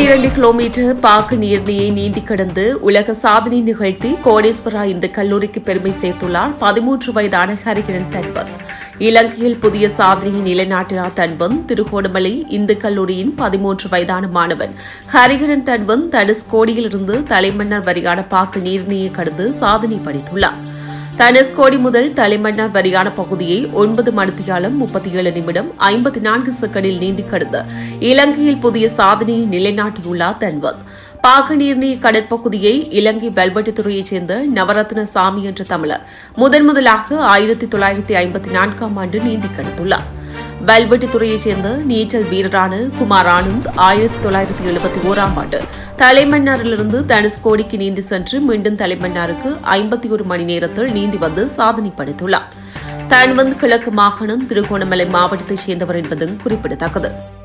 இருபத்தி இரண்டு கிலோமீட்டர் பாக்கு நீர்நிலையை நீந்தி கடந்து உலக சாதனை நிகழ்த்தி கோடேஸ்வரா இந்த கல்லூரிக்கு பெருமை சேர்த்துள்ளார் பதிமூன்று வயதான ஹரிகிரண் தன்வந்த் இலங்கையில் புதிய சாதனையை நிலைநாட்டினார் தன்வந்த் திருகோணமலை இந்து கல்லூரியின் பதிமூன்று வயதான மாணவன் ஹரிகிரண் தன்வந்த் தனுஷ்கோடியிலிருந்து தலைமன்னர் வரியான பாக்கு நீர்நிலையை கடந்து சாதனை படைத்துள்ளார் தனுஷ்கோடி முதல் தலைமன்னார் வரியான பகுதியை ஒன்பது மணித்தியாலம் முப்பத்தி ஏழு நிமிடம் ஐம்பத்தி நான்கு செகண்டில் நீந்தி கடந்து இலங்கையில் புதிய சாதனையை நிலைநாட்டியுள்ளார் தன்வந்த் பாகநீர்நீர் கடற்பகுதியை இலங்கை வெல்வெட்டித்துறையைச் சேர்ந்த நவரத்ன சாமி என்ற தமிழர் முதன் முதலாக ஆயிரத்தி தொள்ளாயிரத்தி ஐம்பத்தி நான்காம் ஆண்டு நீந்தி கடந்துள்ளார் வெல்வெட்டித்துறையைச் சேர்ந்த நீச்சல் வீரரான குமார் ஆனந்த் ஆயிரத்தி தொள்ளாயிரத்தி எழுபத்தி ஓராம் ஆண்டு தலைமன்னாரிலிருந்து தனுஷ்கோடிக்கு நீந்தி சென்று மீண்டும் தலைமன்னாருக்கு ஐம்பத்தி ஒரு மணி நேரத்தில் நீந்தி வந்து சாதனை படைத்துள்ளார் தன்வந்த் கிழக்கு மாகாணம் திருகோணமலை மாவட்டத்தைச் சேர்ந்தவர் என்பதும் குறிப்பிடத்தக்கது